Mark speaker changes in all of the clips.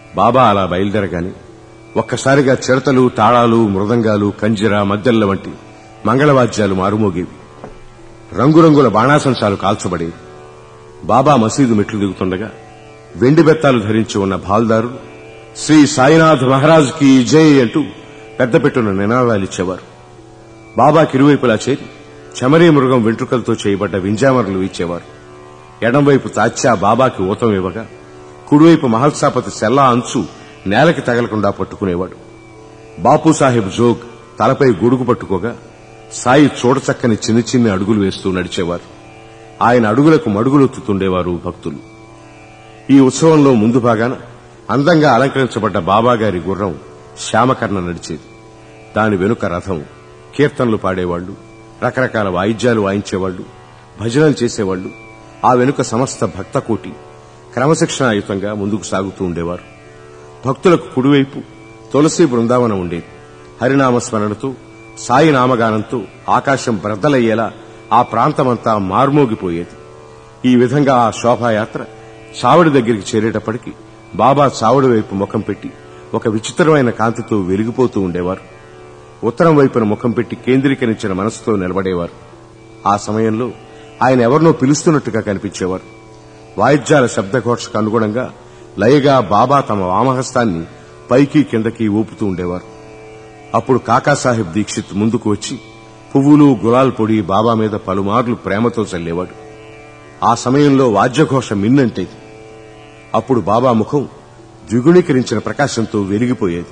Speaker 1: బాబా అలా బయలుదేరగానే ఒక్కసారిగా చిడతలు తాళాలు మృదంగాలు కంజిర మద్దెల్ల వంటి మంగళవాద్యాలు మారుమోగేవి రంగురంగుల బాణాసంచాలు కాల్చబడేవి బాబా మసీదు మెట్లు దిగుతుండగా వెండి బెత్తాలు ధరించి ఉన్న భాల్దారులు శ్రీ సాయినాథ్ మహారాజ్ కి జై అంటూ పెద్ద పెట్టున నినాదాలిచ్చేవారు బాబాకి ఇరువైపులా చేరి చమరీ మృగం వెంట్రుకలతో చేయబడ్డ వింజామరలు ఇచ్చేవారు ఎడంవైపు తాత్యా బాబాకి ఊతం ఇవ్వగా కుడివైపు మహల్సాపతి సెల్లా అంచు నేలకి తగలకుండా పట్టుకునేవాడు బాపు సాహెబ్ జోగ్ తలపై గొడుగు పట్టుకోగా సాయి చూడచక్కని చిన్న చిన్న అడుగులు వేస్తూ నడిచేవారు ఆయన అడుగులకు మడుగులొత్తుతుండేవారు భక్తులు ఈ ఉత్సవంలో ముందు భాగాన అందంగా అలంకరించబడ్డ బాబాగారి గుర్రం శ్యామకర్ణ నడిచేది దాని వెనుక రథం కీర్తనలు పాడేవాళ్లు రకరకాల వాయిద్యాలు వాయించేవాళ్లు భజనలు చేసేవాళ్లు ఆ వెనుక సమస్త భక్తకోటి క్రమశిక్షణాయుతంగా ముందుకు సాగుతూ ఉండేవారు భక్తులకు కుడివైపు తులసి బృందావనం ఉండేది హరినామస్మరణతో సాయి నామగానంతో ఆకాశం బ్రద్దలయ్యేలా ఆ ప్రాంతమంతా మార్మోగిపోయేది ఈ విధంగా ఆ శోభాయాత్ర చావడి దగ్గరికి చేరేటప్పటికి బాబా చావడి వైపు ముఖం పెట్టి ఒక విచిత్రమైన కాంతితో వెలిగిపోతూ ఉండేవారు ఉత్తరం వైపున ముఖం పెట్టి కేంద్రీకరించిన మనసుతో నిలబడేవారు ఆ సమయంలో ఆయన ఎవరినో పిలుస్తున్నట్టుగా కనిపించేవారు వాయిద్యాల శబ్దఘోషకు అనుగుణంగా లయగా బాబా తమ వామహస్తాన్ని పైకి కిందకి ఊపుతూ ఉండేవారు అప్పుడు కాకాసాహెబ్ దీక్షిత్ ముందుకు వచ్చి పువ్వులు గులాల్ పొడి బాబా మీద పలుమార్లు ప్రేమతో చల్లేవాడు ఆ సమయంలో వాద్యఘోష మిన్నంటేది అప్పుడు బాబా ముఖం ద్విగుణీకరించిన ప్రకాశంతో వెలిగిపోయేది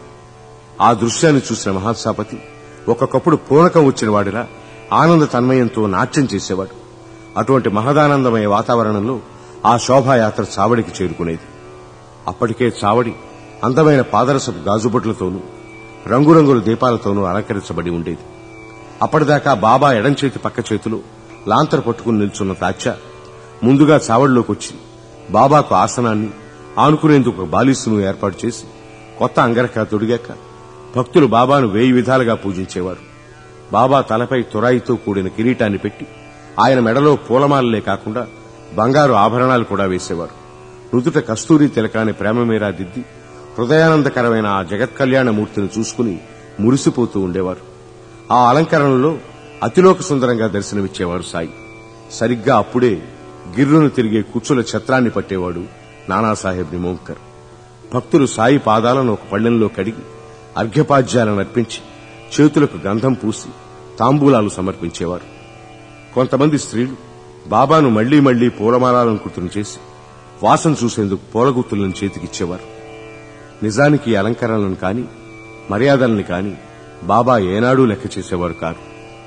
Speaker 1: ఆ దృశ్యాన్ని చూసిన మహాత్సాపతి ఒక్కొక్కప్పుడు పూనకం వచ్చిన వాడిలా ఆనంద తన్మయంతో నాట్యం చేసేవాడు అటువంటి మహదానందమయ వాతావరణంలో ఆ శోభాయాత్ర చావడికి చేరుకునేది అప్పటికే చావడి అందమైన పాదరసపు గాజుబొట్లతోనూ రంగురంగుల దీపాలతోనూ అలంకరించబడి ఉండేది అప్పటిదాకా బాబా ఎడంచేతి పక్క చేతిలో లాంతర పట్టుకుని నిల్చున్న తాచ ముందుగా చావడిలోకొచ్చి బాబాకు ఆసనాన్ని ఆనుకునేందుకు ఒక బాలీసును ఏర్పాటు చేసి కొత్త అంగరక తొడిగాక భక్తులు బాబాను వేయి విధాలుగా పూజించేవారు బాబా తలపై తురాయితో కూడిన కిరీటాన్ని పెట్టి ఆయన మెడలో పూలమాలలే కాకుండా బంగారు ఆభరణాలు కూడా వేసేవారు నుదుట కస్తూరి తిలకాని ప్రేమ మీరా దిద్ది హృదయానందకరమైన ఆ జగత్కళ్యాణ మూర్తిని చూసుకుని మురిసిపోతూ ఉండేవారు ఆ అలంకరణలో అతిలోక సుందరంగా దర్శనమిచ్చేవారు సాయి సరిగ్గా అప్పుడే గిర్రును తిరిగే కుచ్చుల ఛత్రాన్ని పట్టేవాడు నానాసాహెబ్ నిమోంకర్ భక్తులు సాయి పాదాలను ఒక పళ్ళెంలో కడిగి అర్ఘ్యపాద్యాలను అర్పించి చేతులకు గంధం పూసి తాంబూలాలు సమర్పించేవారు కొంతమంది స్త్రీలు బాబాను మళ్లీ మళ్లీ పూలమాలాలంకృతులు చేసి వాసన చూసేందుకు పూలగుత్తులను చేతికిచ్చేవారు నిజానికి ఈ అలంకరణలను కాని మర్యాదల్ని కాని బాబా ఏనాడూ లెక్క చేసేవారు కారు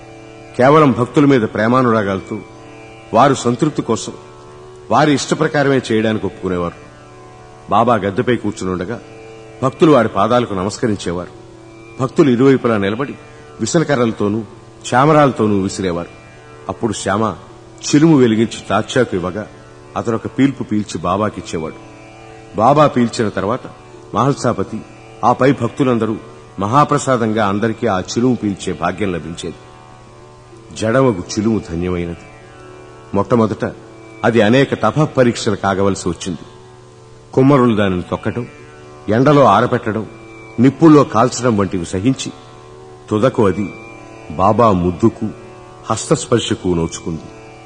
Speaker 1: కేవలం భక్తుల మీద ప్రేమానురాగాలతో వారు సంతృప్తి కోసం వారి ఇష్ట ప్రకారమే చేయడానికి ఒప్పుకునేవారు బాబా గద్దెపై కూర్చునుండగా భక్తులు వారి పాదాలకు నమస్కరించేవారు భక్తులు ఇరువైపులా నిలబడి విసనకర్రలతోనూ చామరాలతోనూ విసిరేవారు అప్పుడు శ్యామ చిలుము వెలిగించి తాత్యాకు ఇవ్వగా అతనొక పీల్పు పీల్చి బాబాకిచ్చేవాడు బాబా పీల్చిన తర్వాత మహల్సాపతి ఆపై భక్తులందరూ మహాప్రసాదంగా అందరికీ ఆ చిలుము పీల్చే భాగ్యం లభించేది జడమగు చిలుము ధన్యమైనది మొట్టమొదట అది అనేక తప పరీక్షలు కాగవలసి వచ్చింది కుమ్మరులు దానిని తొక్కటం ఎండలో ఆరపెట్టడం నిప్పుల్లో కాల్చడం వంటివి సహించి తుదకు అది బాబా ముద్దుకు హస్తస్పర్శకు నోచుకుంది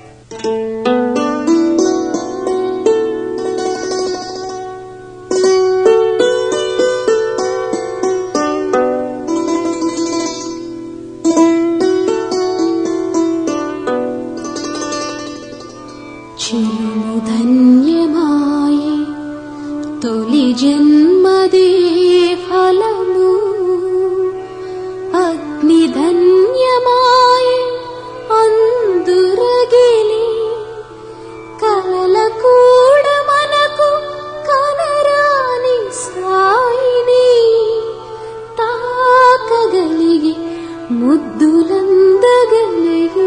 Speaker 2: చిరుము ధన్యమాయి తొలి జన్మదే ఫలము అగ్ని ధన్యమాయి అందురగిలి కలల కూడా మనకు కనరాని సాయిని తాకగలిగి ముద్దులందగలిగి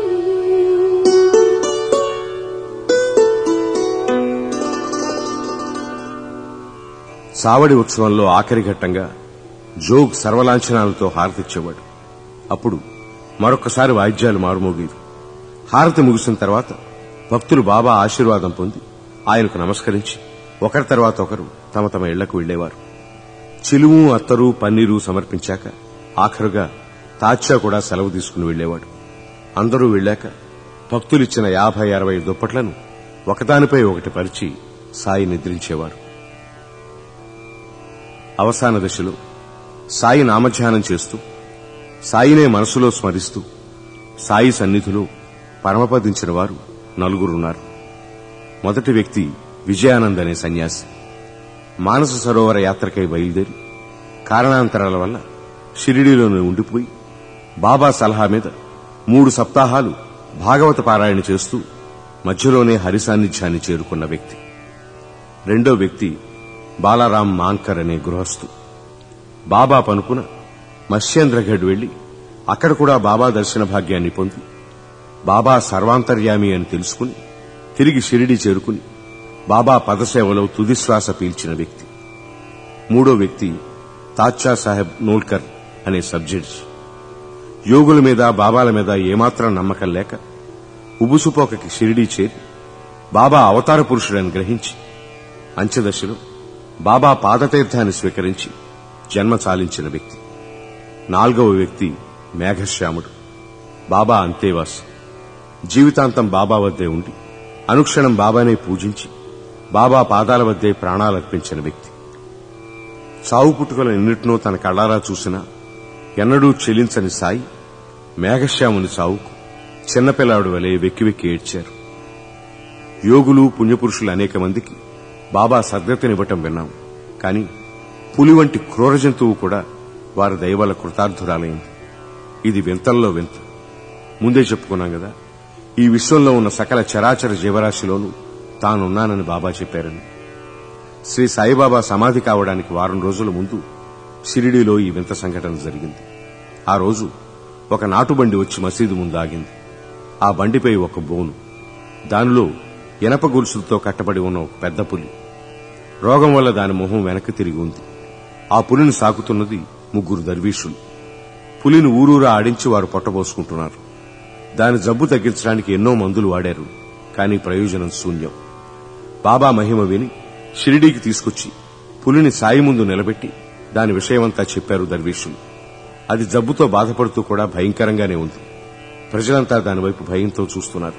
Speaker 1: సావడి ఉత్సవంలో ఆఖరి ఘట్టంగా జోగ్ సర్వలాంఛనాలతో హారతిచ్చేవాడు అప్పుడు మరొక్కసారి వాయిద్యాలు మారుమోగేవి హారతి ముగిసిన తర్వాత భక్తులు బాబా ఆశీర్వాదం పొంది ఆయనకు నమస్కరించి ఒకరి తర్వాత ఒకరు తమ తమ ఇళ్లకు వెళ్లేవారు చిలుము అత్తరు పన్నీరు సమర్పించాక ఆఖరుగా తాత్యా కూడా సెలవు తీసుకుని వెళ్లేవాడు అందరూ వెళ్ళాక భక్తులిచ్చిన యాభై అరవై దుప్పట్లను ఒకదానిపై ఒకటి పరిచి సాయి నిద్రించేవారు అవసాన దశలో సాయి నామధ్యానం చేస్తూ సాయినే మనసులో స్మరిస్తూ సాయి సన్నిధిలో పరమపదించిన వారు నలుగురున్నారు మొదటి వ్యక్తి విజయానంద్ అనే సన్యాసి మానస సరోవర యాత్రకై బయలుదేరి కారణాంతరాల వల్ల షిరిడీలోనే ఉండిపోయి బాబా సలహా మీద మూడు సప్తాహాలు భాగవత పారాయణ చేస్తూ మధ్యలోనే హరి సాన్నిధ్యాన్ని చేరుకున్న వ్యక్తి రెండో వ్యక్తి బాలారాం మాన్కర్ అనే గృహస్థు బాబా పనుకున మత్స్యేంద్రగఢ్ వెళ్లి అక్కడ కూడా బాబా దర్శన భాగ్యాన్ని పొంది బాబా సర్వాంతర్యామి అని తెలుసుకుని తిరిగి షిరిడి చేరుకుని బాబా పదసేవలో తుదిశ్వాస పీల్చిన వ్యక్తి మూడో వ్యక్తి తాత్యా సాహెబ్ నోల్కర్ అనే సబ్జెడ్జ్ యోగుల మీద బాబాల మీద ఏమాత్రం నమ్మకం లేక ఉబుసుపోకకి షిరిడీ చేరి బాబా అవతార పురుషుడని గ్రహించి అంచెదశలో బాబా పాదతీర్థాన్ని స్వీకరించి జన్మ చాలించిన వ్యక్తి నాల్గవ వ్యక్తి మేఘశ్యాముడు బాబా అంతేవాస్ జీవితాంతం బాబా వద్దే ఉండి అనుక్షణం బాబానే పూజించి బాబా పాదాల వద్దే ప్రాణాలర్పించిన వ్యక్తి చావు పుట్టుకల ఎన్నిటినో తన కళ్ళారా చూసినా ఎన్నడూ చెలించని సాయి మేఘశ్యాముని చావుకు చిన్నపిల్లాడు వలె వెక్కి వెక్కి ఏడ్చారు యోగులు పుణ్యపురుషులు అనేక మందికి బాబా సద్గతినివ్వటం విన్నాం కాని పులి వంటి క్రూర జంతువు కూడా వారి దయవల్ల కృతార్థురాలైంది ఇది వింతల్లో వింత ముందే చెప్పుకున్నాం కదా ఈ విశ్వంలో ఉన్న సకల చరాచర జీవరాశిలోనూ తానున్నానని బాబా చెప్పారని శ్రీ సాయిబాబా సమాధి కావడానికి వారం రోజుల ముందు షిరిడీలో ఈ వింత సంఘటన జరిగింది ఆ రోజు ఒక నాటుబండి వచ్చి మసీదు ముందు ఆగింది ఆ బండిపై ఒక బోను దానిలో ఇనప గొలుసులతో కట్టబడి ఉన్న ఒక పెద్ద పులి రోగం వల్ల దాని మొహం వెనక్కి తిరిగి ఉంది ఆ పులిని సాకుతున్నది ముగ్గురు దర్వీషులు పులిని ఊరూరా ఆడించి వారు పొట్టబోసుకుంటున్నారు దాని జబ్బు తగ్గించడానికి ఎన్నో మందులు వాడారు కానీ ప్రయోజనం శూన్యం బాబా మహిమ విని షిరిడీకి తీసుకొచ్చి పులిని సాయి ముందు నిలబెట్టి దాని విషయమంతా చెప్పారు దర్వీషులు అది జబ్బుతో బాధపడుతూ కూడా భయంకరంగానే ఉంది ప్రజలంతా దానివైపు భయంతో చూస్తున్నారు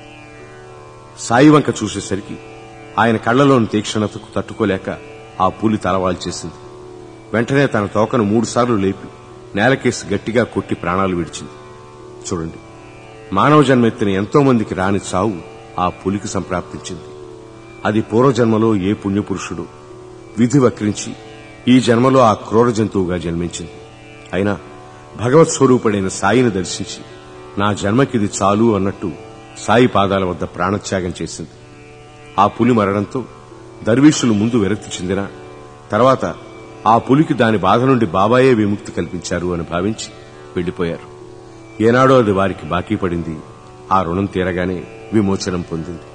Speaker 1: సాయి వంక చూసేసరికి ఆయన కళ్లలోని తీక్షణతకు తట్టుకోలేక ఆ పులి తలవాల్చేసింది వెంటనే తన తోకను మూడుసార్లు లేపి నేలకేసి గట్టిగా కొట్టి ప్రాణాలు విడిచింది చూడండి మానవ జన్మెత్తిన ఎంతో మందికి రాని చావు ఆ పులికి సంప్రాప్తించింది అది పూర్వజన్మలో ఏ పుణ్యపురుషుడు విధి వక్రించి ఈ జన్మలో ఆ క్రూర జంతువుగా జన్మించింది అయినా భగవత్ స్వరూపుడైన సాయిని దర్శించి నా జన్మకిది చాలు అన్నట్టు సాయి పాదాల వద్ద ప్రాణత్యాగం చేసింది ఆ పులి మరణంతో దర్వీషులు ముందు విరక్తి చెందిన తర్వాత ఆ పులికి దాని బాధ నుండి బాబాయే విముక్తి కల్పించారు అని భావించి వెళ్లిపోయారు ఏనాడో అది వారికి బాకీ పడింది ఆ రుణం తీరగానే విమోచనం పొందింది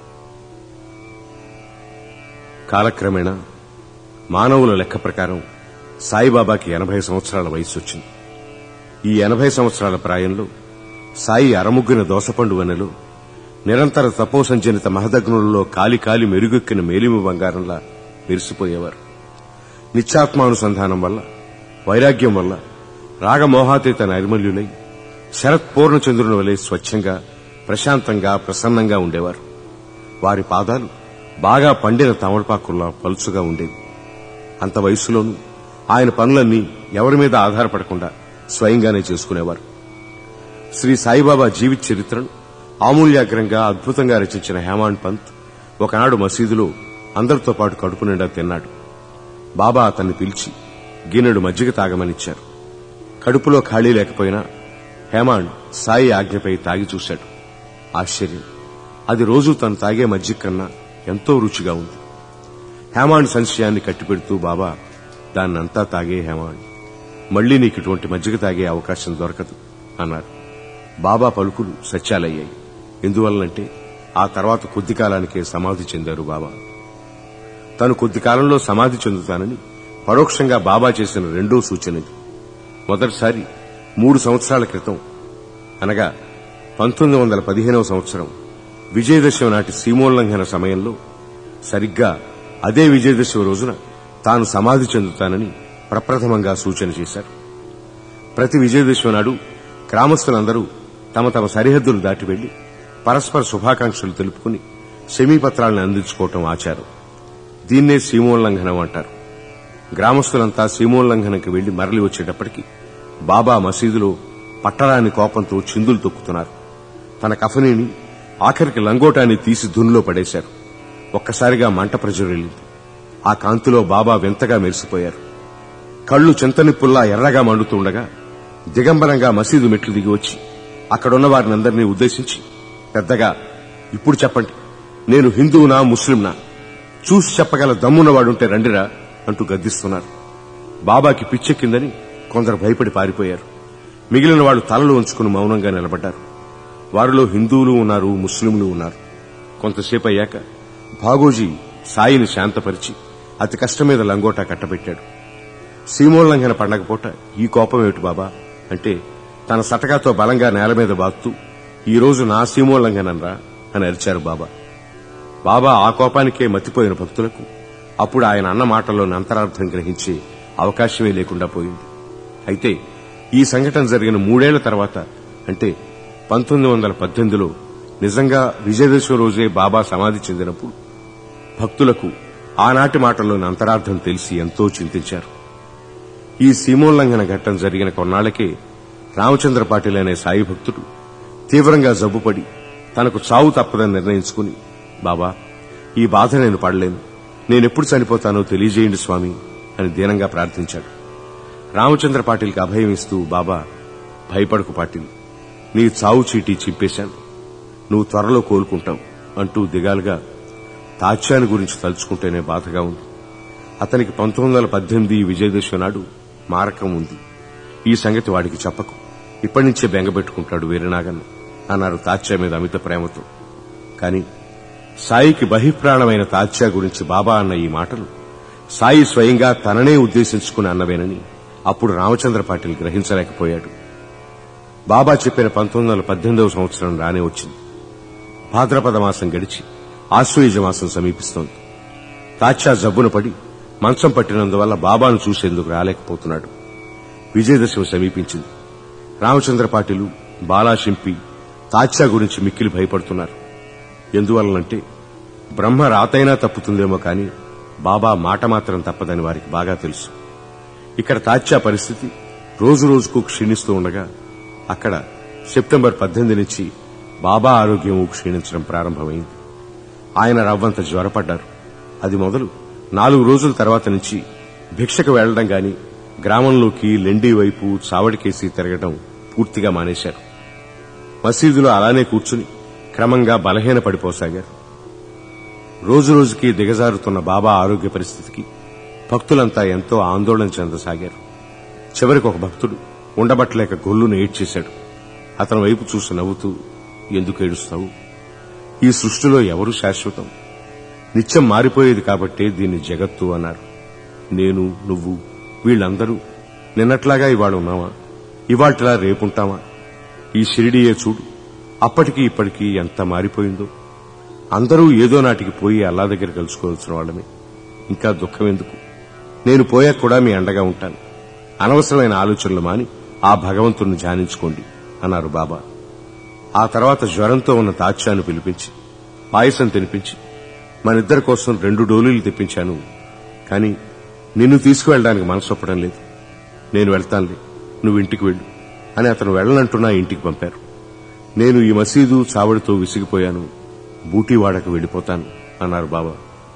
Speaker 1: కాలక్రమేణా మానవుల లెక్క ప్రకారం సాయిబాబాకి ఎనభై సంవత్సరాల వయసు వచ్చింది ఈ ఎనభై సంవత్సరాల ప్రాయంలో సాయి అరముగ్గిన దోసపండు వనెలో నిరంతర తపోసంజనిత మహదగ్నులలో కాలి కాలి మెరుగెక్కిన మేలిమి బంగారంలా మెరిసిపోయేవారు నిత్యాత్మానుసంధానం వల్ల వైరాగ్యం వల్ల రాగమోహాతీత నైర్మల్యులై శరత్ పూర్ణచంద్రుని వలె స్వచ్ఛంగా ప్రశాంతంగా ప్రసన్నంగా ఉండేవారు వారి పాదాలు బాగా పండిన తమలపాకుల్లా పలుచుగా ఉండేవి అంత వయసులోనూ ఆయన పనులన్నీ ఎవరి మీద ఆధారపడకుండా స్వయంగానే చేసుకునేవారు శ్రీ సాయిబాబా జీవిత చరిత్రను ఆమూల్యాగ్రంగా అద్భుతంగా రచించిన హేమాండ్ పంత్ ఒకనాడు మసీదులో అందరితో పాటు కడుపు నిండా తిన్నాడు బాబా అతన్ని పిలిచి గిన్నెడు మజ్జిగ తాగమనిచ్చారు కడుపులో ఖాళీ లేకపోయినా హేమాండ్ సాయి ఆజ్ఞపై తాగి చూశాడు ఆశ్చర్యం అది రోజు తను తాగే మజ్జిగ కన్నా ఎంతో రుచిగా ఉంది హేమాండ్ సంశయాన్ని కట్టిపెడుతూ బాబా దాన్నంతా తాగే హేమాండ్ మళ్లీ నీకు ఇటువంటి మజ్జిగ తాగే అవకాశం దొరకదు అన్నారు బాబా పలుకులు సత్యాలయ్యాయి ఎందువల్లంటే ఆ తర్వాత కొద్ది కాలానికే సమాధి చెందారు బాబా తను కొద్ది కాలంలో సమాధి చెందుతానని పరోక్షంగా బాబా చేసిన రెండో సూచన ఇది మొదటిసారి మూడు సంవత్సరాల క్రితం అనగా పంతొమ్మిది వందల పదిహేనవ సంవత్సరం విజయదశమి నాటి సీమోల్లంఘన సమయంలో సరిగ్గా అదే విజయదశమి రోజున తాను సమాధి చెందుతానని ప్రప్రథమంగా సూచన చేశారు ప్రతి విజయదశమి నాడు గ్రామస్తులందరూ తమ తమ సరిహద్దులు దాటి వెళ్లి పరస్పర శుభాకాంక్షలు తెలుపుకుని సెమీపత్రాలను అందించుకోవటం ఆచారం దీన్నే సీమోల్లంఘనం అంటారు గ్రామస్తులంతా సీమోల్లంఘనంకి వెళ్లి మరలి వచ్చేటప్పటికి బాబా మసీదులో పట్టరాని కోపంతో చిందులు తొక్కుతున్నారు తన కఫనీని ఆఖరికి లంగోటాన్ని తీసి దున్నులో పడేశారు ఒక్కసారిగా మంట ప్రజ్వరిల్లింది ఆ కాంతిలో బాబా వింతగా మెరిసిపోయారు కళ్ళు చింతనిప్పుల్లా ఎర్రగా మండుతుండగా దిగంబరంగా మసీదు మెట్లు దిగి వచ్చి అక్కడున్న వారినందరినీ ఉద్దేశించి పెద్దగా ఇప్పుడు చెప్పండి నేను హిందువునా ముస్లింనా చూసి చెప్పగల దమ్మున్నవాడుంటే రండిరా అంటూ గద్దిస్తున్నారు బాబాకి పిచ్చెక్కిందని కొందరు భయపడి పారిపోయారు మిగిలిన వాళ్ళు తలలు ఉంచుకుని మౌనంగా నిలబడ్డారు వారిలో హిందువులు ఉన్నారు ముస్లింలు ఉన్నారు కొంతసేపు అయ్యాక భాగోజీ సాయిని శాంతపరిచి అతి కష్టం మీద లంగోటా కట్టబెట్టాడు సీమోల్లంఘన పండగ పూట ఈ కోపం ఏమిటి బాబా అంటే తన సటకాతో బలంగా నేల మీద బాత్తూ ఈ రోజు నా సీమోల్లంఘనరా అని అరిచారు బాబా బాబా ఆ కోపానికే మతిపోయిన భక్తులకు అప్పుడు ఆయన అన్న మాటల్లోని అంతరార్థం గ్రహించే అవకాశమే లేకుండా పోయింది అయితే ఈ సంఘటన జరిగిన మూడేళ్ల తర్వాత అంటే పంతొమ్మిది వందల పద్దెనిమిదిలో నిజంగా విజయదశమి రోజే బాబా సమాధి చెందినప్పుడు భక్తులకు ఆనాటి మాటల్లోని అంతరార్థం తెలిసి ఎంతో చింతించారు ఈ సీమోల్లంఘన ఘట్టం జరిగిన కొన్నాళ్లకే రామచంద్ర పాటిల్ అనే సాయి భక్తుడు తీవ్రంగా జబ్బుపడి తనకు చావు తప్పదని నిర్ణయించుకుని బాబా ఈ బాధ నేను పడలేను నేనెప్పుడు చనిపోతానో తెలియజేయండి స్వామి అని దీనంగా ప్రార్థించాడు రామచంద్ర పాటిల్కి అభయం ఇస్తూ బాబా భయపడకు పాటిల్ నీ చావు చీటీ చింపేశాను నువ్వు త్వరలో కోలుకుంటావు అంటూ దిగాలుగా తాత్యాన్ని గురించి తలుచుకుంటేనే బాధగా ఉంది అతనికి పంతొమ్మిది వందల పద్దెనిమిది విజయదశమి నాడు మారకం ఉంది ఈ సంగతి వాడికి చెప్పకు ఇప్పటి నుంచే బెంగబెట్టుకుంటాడు వీరనాగన్ అన్నారు తాత్యా మీద అమిత ప్రేమతో కాని సాయికి బహిప్రాణమైన తాత్యా గురించి బాబా అన్న ఈ మాటలు సాయి స్వయంగా తననే ఉద్దేశించుకుని అన్నవేనని అప్పుడు రామచంద్ర పాటిల్ గ్రహించలేకపోయాడు బాబా చెప్పిన పంతొమ్మిది వందల పద్దెనిమిదవ సంవత్సరం రానే వచ్చింది భాద్రపద మాసం గడిచి ఆశ్వయుజ మాసం సమీపిస్తోంది తాత్యా జబ్బున పడి మంచం పట్టినందువల్ల బాబాను చూసేందుకు రాలేకపోతున్నాడు విజయదశమి సమీపించింది రామచంద్ర పాటిలు బాలాశింపి తాత్యా గురించి మిక్కిలి భయపడుతున్నారు ఎందువలనంటే బ్రహ్మ రాతైనా తప్పుతుందేమో కాని బాబా మాట మాత్రం తప్పదని వారికి బాగా తెలుసు ఇక్కడ తాత్యా పరిస్థితి రోజు రోజుకు క్షీణిస్తూ ఉండగా అక్కడ సెప్టెంబర్ పద్దెనిమిది నుంచి బాబా ఆరోగ్యం క్షీణించడం ప్రారంభమైంది ఆయన రవ్వంత జ్వరపడ్డారు అది మొదలు నాలుగు రోజుల తర్వాత నుంచి భిక్షకు వెళ్లడం గాని గ్రామంలోకి లెండి వైపు చావడికేసి తిరగడం పూర్తిగా మానేశారు మసీదులో అలానే కూర్చుని క్రమంగా బలహీన పడిపోసాగారు రోజు రోజుకి దిగజారుతున్న బాబా ఆరోగ్య పరిస్థితికి భక్తులంతా ఎంతో ఆందోళన చెందసాగారు చివరికి ఒక భక్తుడు ఉండబట్టలేక గొల్లును ఏడ్చేశాడు అతని వైపు చూసి నవ్వుతూ ఎందుకు ఏడుస్తావు ఈ సృష్టిలో ఎవరు శాశ్వతం నిత్యం మారిపోయేది కాబట్టే దీన్ని జగత్తు అన్నారు నేను నువ్వు వీళ్ళందరూ నిన్నట్లాగా ఇవాళ ఉన్నావా ఇవాటిలా రేపుంటామా ఈ షిరిడియే చూడు అప్పటికి ఇప్పటికీ ఎంత మారిపోయిందో అందరూ ఏదో నాటికి పోయి అల్లా దగ్గర కలుసుకోవాల్సిన వాళ్ళమే ఇంకా దుఃఖం ఎందుకు నేను పోయాక కూడా మీ అండగా ఉంటాను అనవసరమైన ఆలోచనలు మాని ఆ భగవంతుణ్ణి ధ్యానించుకోండి అన్నారు బాబా ఆ తర్వాత జ్వరంతో ఉన్న తాత్యాను పిలిపించి పాయసం తినిపించి మనిద్దరి కోసం రెండు డోలీలు తెప్పించాను కాని నిన్ను తీసుకువెళ్ళడానికి మనసొప్పడం లేదు నేను వెళ్తానులే నువ్వు ఇంటికి వెళ్ళు అని అతను వెళ్ళనంటున్నా ఇంటికి పంపారు నేను ఈ మసీదు చావడితో విసిగిపోయాను బూటీవాడకు వెళ్ళిపోతాను అన్నారు బాబా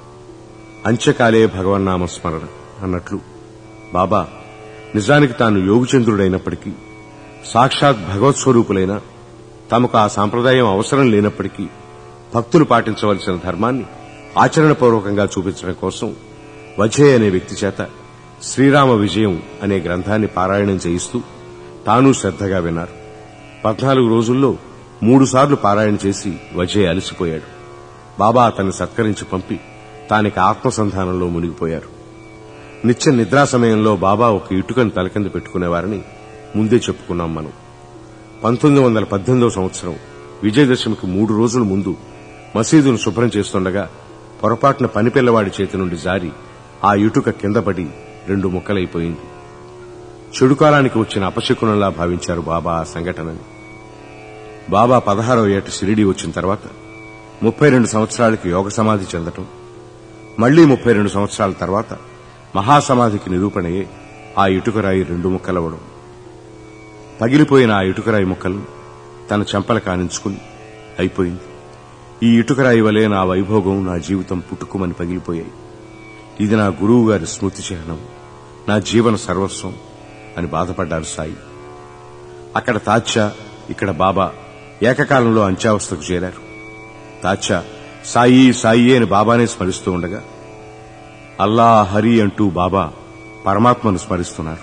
Speaker 1: అంత్యకాలే భగవన్నామ స్మరణ అన్నట్లు బాబా నిజానికి తాను యోగచంద్రుడైనప్పటికీ సాక్షాత్ భగవత్ స్వరూపులైన తమకు ఆ సాంప్రదాయం అవసరం లేనప్పటికీ భక్తులు పాటించవలసిన ధర్మాన్ని ఆచరణపూర్వకంగా చూపించడం కోసం వజే అనే వ్యక్తి చేత శ్రీరామ విజయం అనే గ్రంథాన్ని పారాయణం చేయిస్తూ తాను శ్రద్దగా విన్నారు పద్నాలుగు రోజుల్లో మూడుసార్లు పారాయణ చేసి వజే అలసిపోయాడు బాబా అతన్ని సత్కరించి పంపి తానికి ఆత్మసంధానంలో మునిగిపోయారు నిత్య నిద్రా సమయంలో బాబా ఒక ఇటుకను తలకింద పెట్టుకునేవారని ముందే చెప్పుకున్నాం మనం పంతొమ్మిది వందల పద్దెనిమిదవ సంవత్సరం విజయదశమికి మూడు రోజుల ముందు మసీదును శుభ్రం చేస్తుండగా పొరపాటున పనిపిల్లవాడి చేతి నుండి జారి ఆ ఇటుక కింద పడి రెండు ముక్కలైపోయింది చెడుకాలానికి వచ్చిన అపశకునంలా భావించారు బాబా ఆ సంఘటనని బాబా పదహారవ ఏట షిరిడి వచ్చిన తర్వాత ముప్పై రెండు సంవత్సరాలకి యోగ సమాధి చెందటం మళ్లీ ముప్పై రెండు సంవత్సరాల తర్వాత మహాసమాధికి నిరూపణయే ఆ ఇటుకరాయి రెండు ముక్కలవడం పగిలిపోయిన ఆ ఇటుకరాయి ముక్కలు తన చెంపల కానించుకుని అయిపోయింది ఈ ఇటుకరాయి వలె నా వైభోగం నా జీవితం పుట్టుకుమని పగిలిపోయాయి ఇది నా గురువు గారి స్మృతి చిహ్నం నా జీవన సర్వస్వం అని బాధపడ్డారు సాయి అక్కడ తాచ్చా ఇక్కడ బాబా ఏకకాలంలో అంత్యావస్థకు చేరారు తాచ్చా సాయి సాయి అని బాబానే స్మరిస్తూ ఉండగా అల్లా హరి అంటూ బాబా పరమాత్మను స్మరిస్తున్నారు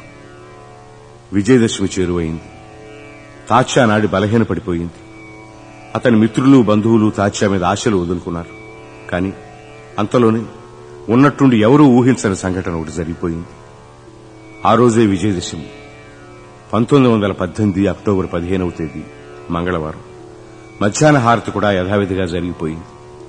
Speaker 1: విజయదశమి చేరువైంది తాచ్చా నాడి బలహీనపడిపోయింది అతని మిత్రులు బంధువులు తాచ్చా మీద ఆశలు వదులుకున్నారు కాని అంతలోనే ఉన్నట్టుండి ఎవరూ ఊహించని సంఘటన ఒకటి జరిగిపోయింది ఆ రోజే విజయదశమి పంతొమ్మిది వందల పద్దెనిమిది అక్టోబర్ పదిహేనవ తేదీ మంగళవారం మధ్యాహ్న హారతి కూడా యథావిధిగా జరిగిపోయింది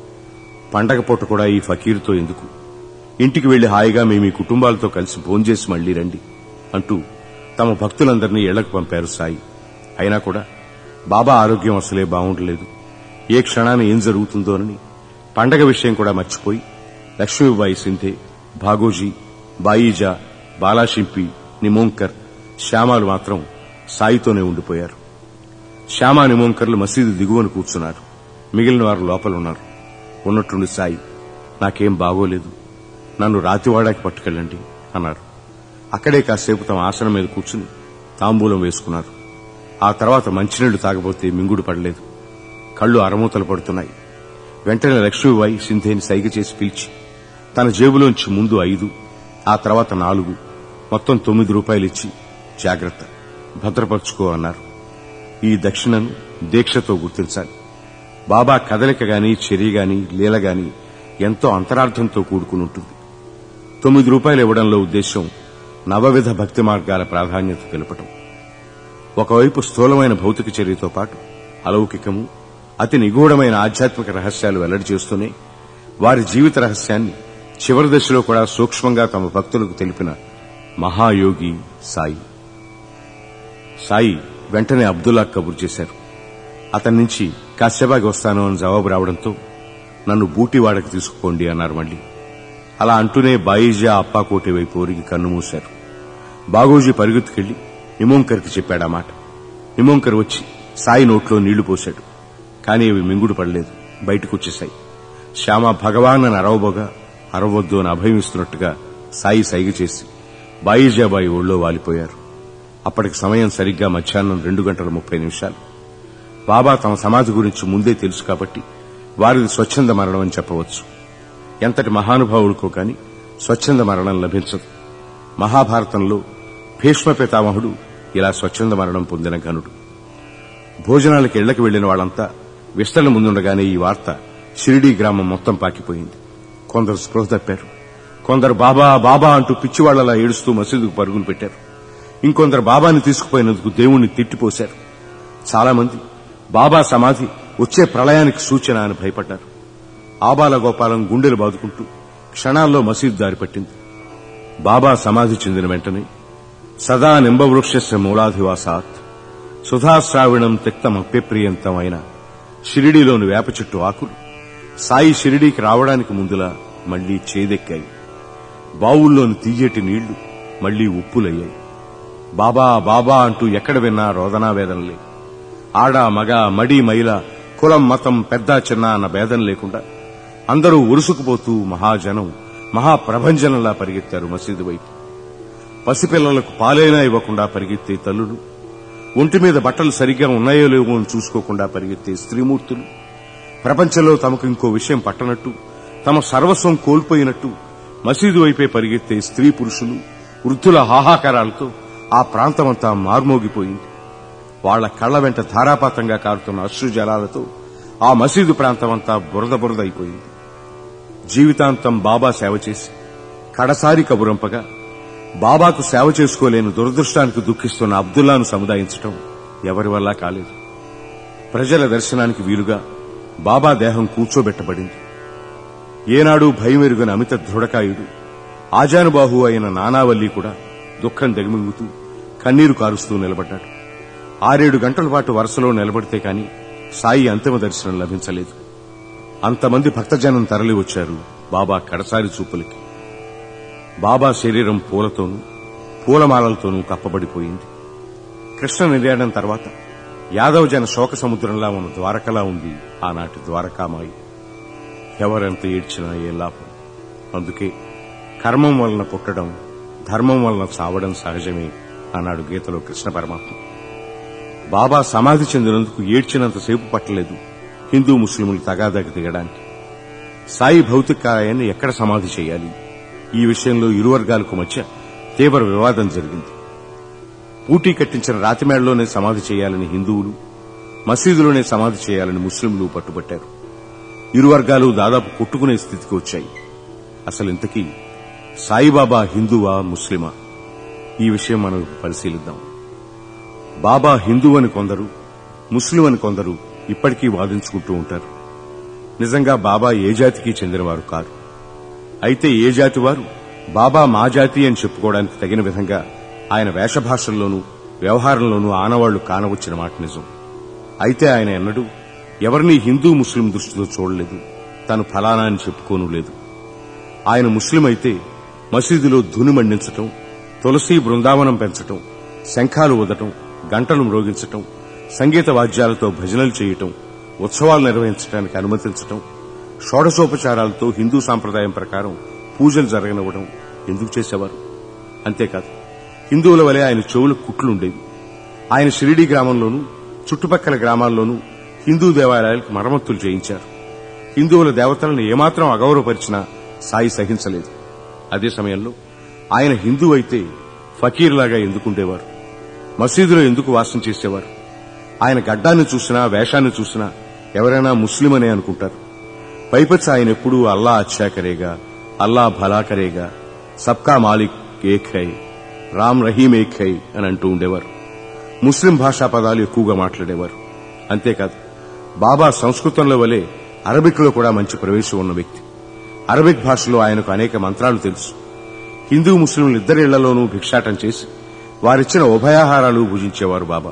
Speaker 1: పండగ పూట కూడా ఈ ఫకీరుతో ఎందుకు ఇంటికి వెళ్లి హాయిగా మేము ఈ కుటుంబాలతో కలిసి భోంచేసి మళ్లీ రండి అంటూ తమ భక్తులందరినీ ఇళ్లకు పంపారు సాయి అయినా కూడా బాబా ఆరోగ్యం అసలే బాగుండలేదు ఏ క్షణాన ఏం జరుగుతుందోనని పండగ విషయం కూడా మర్చిపోయి లక్ష్మీబాయి సింధే భాగోజీ బాయిజా బాలాషింపి నిమోంకర్ శ్యామాలు మాత్రం సాయితోనే ఉండిపోయారు శ్యామ నిమోంకర్లు మసీదు దిగువన కూర్చున్నారు మిగిలిన వారు లోపలున్నారు ఉన్నట్టుండి సాయి నాకేం బాగోలేదు నన్ను రాతివాడాకి పట్టుకెళ్ళండి అన్నారు అక్కడే కాసేపు తమ ఆసనం మీద కూర్చుని తాంబూలం వేసుకున్నారు ఆ తర్వాత మంచినీళ్లు తాగబోతే మింగుడు పడలేదు కళ్ళు అరమూతలు పడుతున్నాయి వెంటనే లక్ష్మీబాయి సింధేని సైగ చేసి పిలిచి తన జేబులోంచి ముందు ఐదు ఆ తర్వాత నాలుగు మొత్తం తొమ్మిది రూపాయలు ఇచ్చి జాగ్రత్త భద్రపరుచుకో అన్నారు ఈ దక్షిణను దీక్షతో గుర్తించాలి బాబా కదలిక గాని చర్య గాని లీల గాని ఎంతో అంతరార్థంతో కూడుకుని ఉంటుంది తొమ్మిది రూపాయలు ఇవ్వడంలో ఉద్దేశం నవవిధ భక్తి మార్గాల ప్రాధాన్యత తెలపటం ఒకవైపు స్థూలమైన భౌతిక చర్యతో పాటు అలౌకికము అతి నిగూఢమైన ఆధ్యాత్మిక రహస్యాలు వెల్లడి చేస్తూనే వారి జీవిత రహస్యాన్ని చివరి దశలో కూడా సూక్ష్మంగా తమ భక్తులకు తెలిపిన మహాయోగి సాయి సాయి వెంటనే అబ్దుల్లా కబురు చేశారు అతని నుంచి కాశ్యబాకి వస్తాను అని జవాబు రావడంతో నన్ను బూటివాడకి తీసుకుపోండి అన్నారు మళ్ళీ అలా అంటూనే బాయిజా అప్పాకోటి వైపు ఊరికి కన్ను మూశారు బాగోజీ పరిగెత్తుకెళ్లి నిమోంకర్కి చెప్పాడా మాట నిమోంకర్ వచ్చి సాయి నోట్లో నీళ్లు పోశాడు కానీ అవి మింగుడు పడలేదు బయటకు వచ్చేశాయి శ్యామ భగవాన్ అని అరవబోగా అరవద్దు అని అభయమిస్తున్నట్టుగా సాయి సైగ చేసి బాయిజాబాయి ఒళ్ళో వాలిపోయారు అప్పటికి సమయం సరిగ్గా మధ్యాహ్నం రెండు గంటల ముప్పై నిమిషాలు బాబా తమ సమాధి గురించి ముందే తెలుసు కాబట్టి వారిది స్వచ్ఛంద మరణం అని చెప్పవచ్చు ఎంతటి మహానుభావుడికో కాని స్వచ్ఛంద మరణం లభించదు మహాభారతంలో భీష్మ పితామహుడు ఇలా స్వచ్ఛంద మరణం పొందిన ఘనుడు భోజనాలకు ఇళ్లకు వెళ్లిన వాళ్ళంతా విస్తరణ ముందుండగానే ఈ వార్త షిరిడీ గ్రామం మొత్తం పాకిపోయింది కొందరు స్పృహ తప్పారు కొందరు బాబా బాబా అంటూ పిచ్చివాళ్లలా ఏడుస్తూ మసీదుకు పరుగులు పెట్టారు ఇంకొందరు బాబాని తీసుకుపోయినందుకు దేవుణ్ణి తిట్టిపోశారు చాలా మంది బాబా సమాధి వచ్చే ప్రళయానికి సూచన అని భయపడ్డారు ఆబాల గోపాలం గుండెలు బాదుకుంటూ క్షణాల్లో మసీదు దారి పట్టింది బాబా సమాధి చెందిన వెంటనే సదా నింబవృక్షస్య మూలాధివాసాత్ సుధాశ్రావిణం తిక్తమప్యప్రియంతం అయిన షిరిడీలోని వేప చెట్టు ఆకులు సాయి షిరిడీకి రావడానికి ముందులా మళ్లీ చేదెక్కాయి బావుల్లోని తీయటి నీళ్లు మళ్లీ ఉప్పులయ్యాయి బాబా బాబా అంటూ ఎక్కడ విన్నా రోదనావేదనలే ఆడ మగ మడి మైల కులం మతం పెద్ద చిన్న అన్న భేదం లేకుండా అందరూ ఉరుసుకుపోతూ మహాజనం మహాప్రభంజనంలా పరిగెత్తారు మసీదు వైపు పసిపిల్లలకు పాలైనా ఇవ్వకుండా పరిగెత్తే తల్లులు ఒంటి మీద బట్టలు సరిగ్గా ఉన్నాయో లేవో అని చూసుకోకుండా పరిగెత్తే స్త్రీమూర్తులు ప్రపంచంలో తమకు ఇంకో విషయం పట్టనట్టు తమ సర్వస్వం కోల్పోయినట్టు మసీదు వైపే పరిగెత్తే స్త్రీ పురుషులు వృద్ధుల హాహాకారాలతో ఆ ప్రాంతమంతా మార్మోగిపోయింది వాళ్ల కళ్ల వెంట ధారాపాతంగా కారుతున్న అశ్రు జలాలతో ఆ మసీదు ప్రాంతమంతా బురద బురద అయిపోయింది జీవితాంతం బాబా సేవ చేసి కడసారి కబురంపగా బాబాకు సేవ చేసుకోలేని దురదృష్టానికి దుఃఖిస్తున్న అబ్దుల్లాను సముదాయించటం ఎవరి వల్ల కాలేదు ప్రజల దర్శనానికి వీలుగా బాబా దేహం కూర్చోబెట్టబడింది ఏనాడు భయమెరుగని అమిత దృఢకాయుడు ఆజానుబాహు అయిన నానావల్లి కూడా దుఃఖం దిగమింగుతూ కన్నీరు కారుస్తూ నిలబడ్డాడు ఆరేడు గంటల పాటు వరుసలో నిలబడితే కాని సాయి అంతిమ దర్శనం లభించలేదు అంతమంది భక్తజనం తరలి వచ్చారు బాబా కడసారి చూపులకి బాబా శరీరం పూలతోనూ పూలమాలలతోనూ కప్పబడిపోయింది కృష్ణ నిర్యాణం తర్వాత యాదవ జన శోక సముద్రంలా ఉన్న ద్వారకలా ఉంది ఆనాటి ద్వారకామాయి ఎవరెంత ఏడ్చినా ఏ లాభం అందుకే కర్మం వలన పుట్టడం ధర్మం వలన చావడం సహజమే అన్నాడు గీతలో కృష్ణ పరమాత్మ బాబా సమాధి చెందినందుకు ఏడ్చినంతసేపు పట్టలేదు హిందూ ముస్లింలు తగాదాకి దిగడానికి సాయి భౌతిక కాయాన్ని ఎక్కడ సమాధి చేయాలి ఈ విషయంలో ఇరు వర్గాలకు మధ్య తీవ్ర వివాదం జరిగింది పూటీ కట్టించిన రాతిమేడలోనే సమాధి చేయాలని హిందువులు మసీదులోనే సమాధి చేయాలని ముస్లింలు పట్టుబట్టారు ఇరు వర్గాలు దాదాపు కొట్టుకునే స్థితికి వచ్చాయి అసలు ఇంతకీ సాయిబాబా హిందువా ముస్లిమా ఈ విషయం మనం పరిశీలిద్దాం బాబా హిందూ అని కొందరు ముస్లిం అని కొందరు ఇప్పటికీ వాదించుకుంటూ ఉంటారు నిజంగా బాబా ఏ జాతికి చెందినవారు కారు అయితే ఏ జాతి వారు బాబా మా జాతి అని చెప్పుకోవడానికి తగిన విధంగా ఆయన వేషభాషల్లోనూ వ్యవహారంలోనూ ఆనవాళ్లు కానవచ్చిన మాట నిజం అయితే ఆయన ఎన్నడూ ఎవరినీ హిందూ ముస్లిం దృష్టితో చూడలేదు తను ఫలానా అని చెప్పుకోను లేదు ఆయన ముస్లిం అయితే మసీదులో ధుని మండించటం తులసి బృందావనం పెంచటం శంఖాలు ఊదటం గంటలు మ్రోగించటం సంగీత వాద్యాలతో భజనలు చేయటం ఉత్సవాలు నిర్వహించడానికి అనుమతించటం షోడశోపచారాలతో హిందూ సాంప్రదాయం ప్రకారం పూజలు జరగనివ్వడం ఎందుకు చేసేవారు అంతేకాదు హిందువుల వలె ఆయన చెవులకు కుట్లుండేవి ఆయన షిరిడీ గ్రామంలోనూ చుట్టుపక్కల గ్రామాల్లోనూ హిందూ దేవాలయాలకు మరమ్మతులు చేయించారు హిందువుల దేవతలను ఏమాత్రం అగౌరవపరిచినా సాయి సహించలేదు అదే సమయంలో ఆయన హిందూ అయితే ఫకీర్లాగా ఎందుకుండేవారు మసీదులో ఎందుకు వాసం చేసేవారు ఆయన గడ్డాన్ని చూసినా వేషాన్ని చూసినా ఎవరైనా ముస్లిం అనే అనుకుంటారు పైపచ్చి ఆయన ఎప్పుడూ అల్లా అచ్చా కరేగా అల్లా భలా కరేగా సబ్కా మాలిక్ ఏక్ హై రామ్ రహీం ఏక్ హై అని అంటూ ఉండేవారు ముస్లిం భాషా పదాలు ఎక్కువగా మాట్లాడేవారు అంతేకాదు బాబా సంస్కృతంలో వలె అరబిక్లో కూడా మంచి ప్రవేశం ఉన్న వ్యక్తి అరబిక్ భాషలో ఆయనకు అనేక మంత్రాలు తెలుసు హిందూ ముస్లింలు ఇద్దరిళ్లలోనూ భిక్షాటం చేసి వారిచ్చిన ఉభయాహారాలు భుజించేవారు బాబా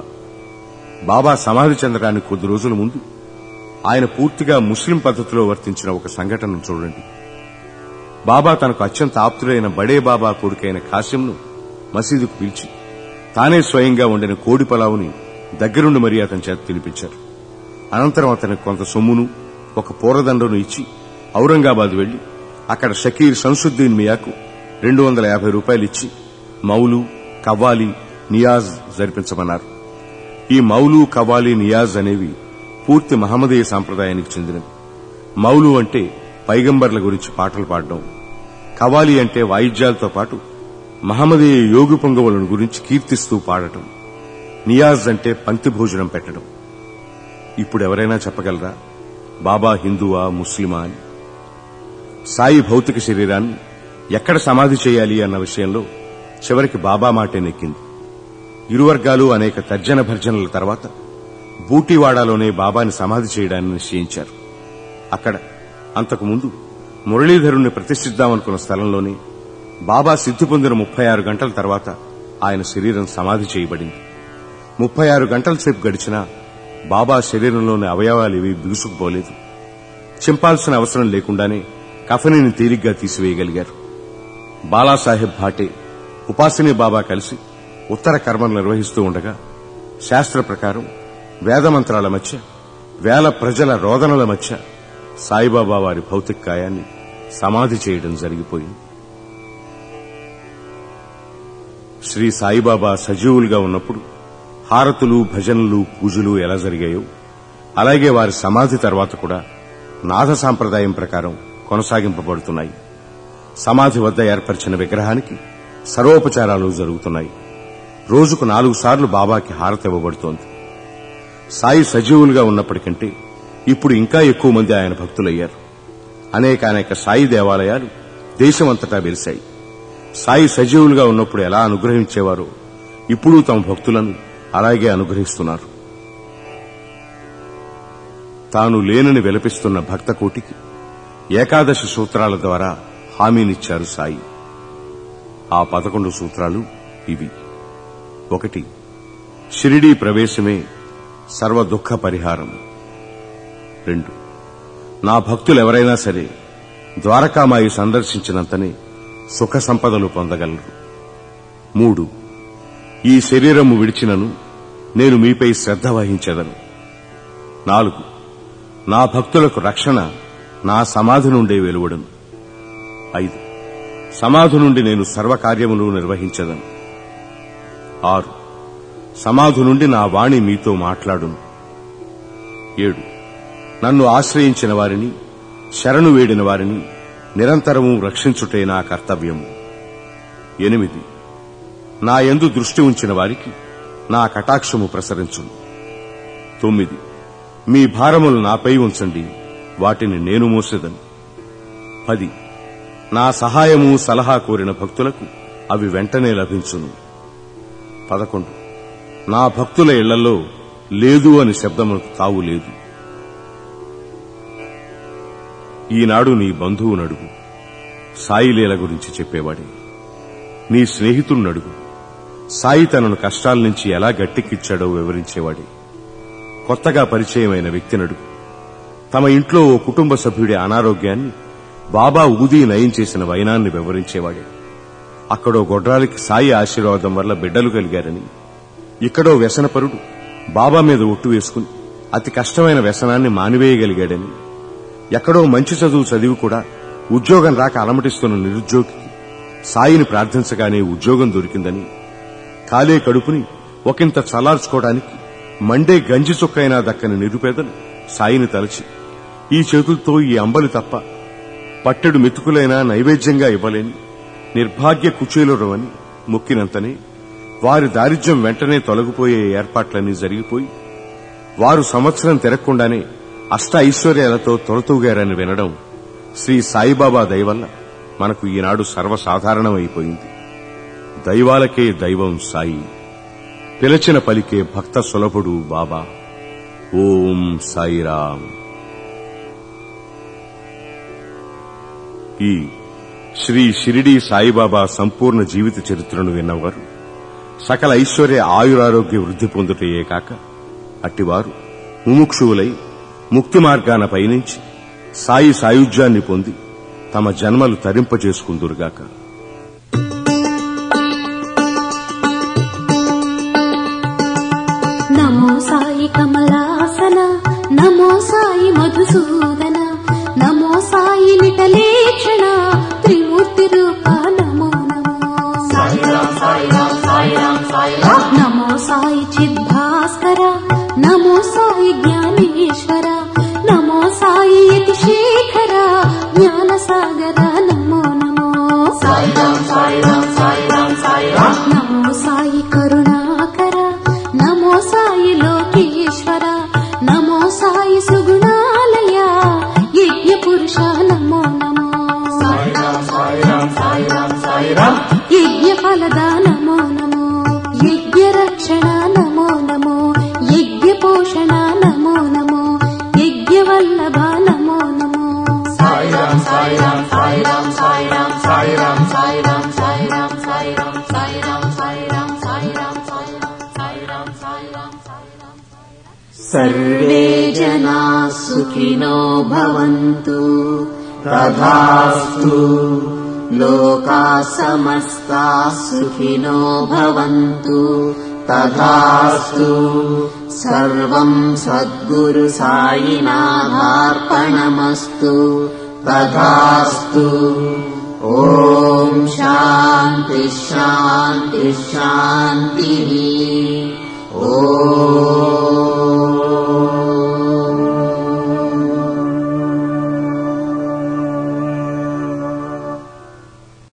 Speaker 1: బాబా సమాధి చెందడానికి కొద్ది రోజుల ముందు ఆయన పూర్తిగా ముస్లిం పద్ధతిలో వర్తించిన ఒక సంఘటనను చూడండి బాబా తనకు అత్యంత ఆప్తుడైన బడే బాబా కొడుకైన కాసింను మసీదుకు పిలిచి తానే స్వయంగా వండిన కోడి పలావుని దగ్గరుండి మరీ అతని చేత తినిపించారు అనంతరం అతనికి కొంత సొమ్మును ఒక పూరదండను ఇచ్చి ఔరంగాబాద్ వెళ్లి అక్కడ షకీర్ షంసుద్దీన్ మియాకు రెండు వందల యాభై రూపాయలు ఇచ్చి మౌలు కవ్వాలి నియాజ్ జరిపించమన్నారు ఈ మౌలు కవ్వాలి నియాజ్ అనేవి పూర్తి మహమ్మదీయ సాంప్రదాయానికి చెందినవి మౌలు అంటే పైగంబర్ల గురించి పాటలు పాడడం కవాలి అంటే వాయిద్యాలతో పాటు మహమ్మదీయ యోగి పొంగవులను గురించి కీర్తిస్తూ పాడటం నియాజ్ అంటే పంక్తి భోజనం పెట్టడం ఇప్పుడు ఎవరైనా చెప్పగలరా బాబా హిందువా ముస్లిమా అని సాయి భౌతిక శరీరాన్ని ఎక్కడ సమాధి చేయాలి అన్న విషయంలో చివరికి బాబా మాటే నెక్కింది ఇరు వర్గాలు అనేక తర్జన భర్జనల తర్వాత బూటీవాడాలోనే బాబాని సమాధి చేయడాన్ని నిశ్చయించారు అక్కడ అంతకుముందు మురళీధరుణ్ణి ప్రతిష్ఠిద్దామనుకున్న స్థలంలోనే బాబా సిద్ధి పొందిన ముప్పై ఆరు గంటల తర్వాత ఆయన శరీరం సమాధి చేయబడింది ముప్పై ఆరు గంటల సేపు గడిచినా బాబా శరీరంలోని అవయవాలేవి బిగుసుకుపోలేదు చింపాల్సిన అవసరం లేకుండానే కఫనీని తేలిగ్గా తీసివేయగలిగారు బాలాసాహెబ్ భాటే ఉపాసిని బాబా కలిసి ఉత్తర కర్మను నిర్వహిస్తూ ఉండగా శాస్త్ర ప్రకారం వేదమంత్రాల మధ్య వేల ప్రజల రోదనల మధ్య సాయిబాబా వారి భౌతిక కాయాన్ని సమాధి చేయడం జరిగిపోయింది శ్రీ సాయిబాబా సజీవులుగా ఉన్నప్పుడు హారతులు భజనలు పూజలు ఎలా జరిగాయో అలాగే వారి సమాధి తర్వాత కూడా నాథ సాంప్రదాయం ప్రకారం కొనసాగింపబడుతున్నాయి సమాధి వద్ద ఏర్పరిచిన విగ్రహానికి సర్వోపచారాలు జరుగుతున్నాయి రోజుకు నాలుగు సార్లు బాబాకి హారతి ఇవ్వబడుతోంది సాయి సజీవులుగా ఉన్నప్పటికంటే ఇప్పుడు ఇంకా ఎక్కువ మంది ఆయన భక్తులయ్యారు అనేక అనేక సాయి దేవాలయాలు దేశమంతటా వెలిశాయి సాయి సజీవులుగా ఉన్నప్పుడు ఎలా అనుగ్రహించేవారో ఇప్పుడు తమ భక్తులను అలాగే అనుగ్రహిస్తున్నారు తాను లేనని విలపిస్తున్న భక్త కోటికి ఏకాదశి సూత్రాల ద్వారా హామీనిచ్చారు సాయి ఆ పదకొండు సూత్రాలు ఇవి ఒకటి షిరిడీ ప్రవేశమే సర్వ దుఃఖ పరిహారం రెండు నా భక్తులెవరైనా సరే ద్వారకామాయి సందర్శించినంతనే సుఖ సంపదలు పొందగలరు మూడు ఈ శరీరము విడిచినను నేను మీపై శ్రద్ధ వహించెదను నాలుగు నా భక్తులకు రక్షణ నా సమాధి నుండే వెలువడను ఐదు సమాధి నుండి నేను సర్వకార్యములు నిర్వహించదను ఆరు సమాధి నుండి నా వాణి మీతో మాట్లాడును ఏడు నన్ను ఆశ్రయించిన వారిని శరణు వేడిన వారిని నిరంతరము రక్షించుటే నా కర్తవ్యము ఎనిమిది నా యందు దృష్టి ఉంచిన వారికి నా కటాక్షము ప్రసరించును తొమ్మిది మీ భారములు నాపై ఉంచండి వాటిని నేను మోసేదను పది నా సహాయము సలహా కోరిన భక్తులకు అవి వెంటనే లభించును పదకొండు నా భక్తుల ఇళ్లలో లేదు అని శబ్దములకు తావు లేదు ఈనాడు నీ బంధువు నడుగు సాయిలీల గురించి చెప్పేవాడే నీ స్నేహితుడు నడుగు సాయి తనను కష్టాల నుంచి ఎలా గట్టెక్కిచ్చాడో వివరించేవాడే కొత్తగా పరిచయమైన వ్యక్తి నడుగు తమ ఇంట్లో ఓ కుటుంబ సభ్యుడి అనారోగ్యాన్ని బాబా ఊదీ నయం చేసిన వైనాన్ని వివరించేవాడే అక్కడో గొడ్రాలికి సాయి ఆశీర్వాదం వల్ల బిడ్డలు కలిగారని ఇక్కడో వ్యసనపరుడు బాబా మీద ఒట్టు వేసుకుని అతి కష్టమైన వ్యసనాన్ని మానివేయగలిగాడని ఎక్కడో మంచి చదువు చదివి కూడా ఉద్యోగం రాక అలమటిస్తున్న నిరుద్యోగికి సాయిని ప్రార్థించగానే ఉద్యోగం దొరికిందని కాలే కడుపుని ఒకంత చలార్చుకోవడానికి మండే గంజి చుక్కైనా దక్కని నిరుపేదలు సాయిని తలచి ఈ చేతులతో ఈ అంబలి తప్ప పట్టెడు మెతుకులైనా నైవేద్యంగా ఇవ్వలేని నిర్భాగ్య కుచేలురవని మొక్కినంతనే వారి దారిద్ర్యం వెంటనే తొలగిపోయే ఏర్పాట్లన్నీ జరిగిపోయి వారు సంవత్సరం తిరగకుండానే అష్ట ఐశ్వర్యాలతో తొలతూగారని వినడం శ్రీ సాయిబాబా దయవల్ల మనకు ఈనాడు సర్వసాధారణమైపోయింది దైవాలకే దైవం సాయి పిలచిన పలికే భక్త సులభుడు బాబా ఓం సాయిరామ్ ఈ శ్రీ షిరిడి సాయిబాబా సంపూర్ణ జీవిత చరిత్రను విన్నవారు సకల ఐశ్వర్య ఆయురారోగ్య వృద్ధి పొందుటయే కాక అట్టివారు ముముక్షువులై ముక్తి మార్గాన పయనించి సాయి సాయుధ్యాన్ని పొంది తమ జన్మలు తరింపజేసుకుందురుగాక
Speaker 2: నమో సాయి కమలాసన నమో సాయి మధుసూదన నమో సాయి లిటలేక్షణ త్రిమూర్తి రూప నమో నమో నమో సాయి చిద్భాస్కర నమో సాయి జ్ఞానేశ్వర నమో సాయి యతి శేఖర జ్ఞాన సాగర నమో నమో నమో సాయి కరుణాకర నమో సాయి లోకేశ్వర నమో సాయి సుగుణాలయ యజ్ఞ పురుష నమో నమో యజ్ఞ ఫలద నమో నమో యజ్ఞ రక్షణ నమో నమో యజ్ఞ పోషణ నమో నమో యజ్ఞ వల్లభ నమో నమో
Speaker 3: सर्वे जना सुखिनो भवन्तु तथास्तु लोका समस्ता सुखिनो भवन्तु तथास्तु सर्वम् सद्गुरु सायिनाथार्पणमस्तु तथास्तु ॐ शान्ति शान्ति शान्तिः ॐ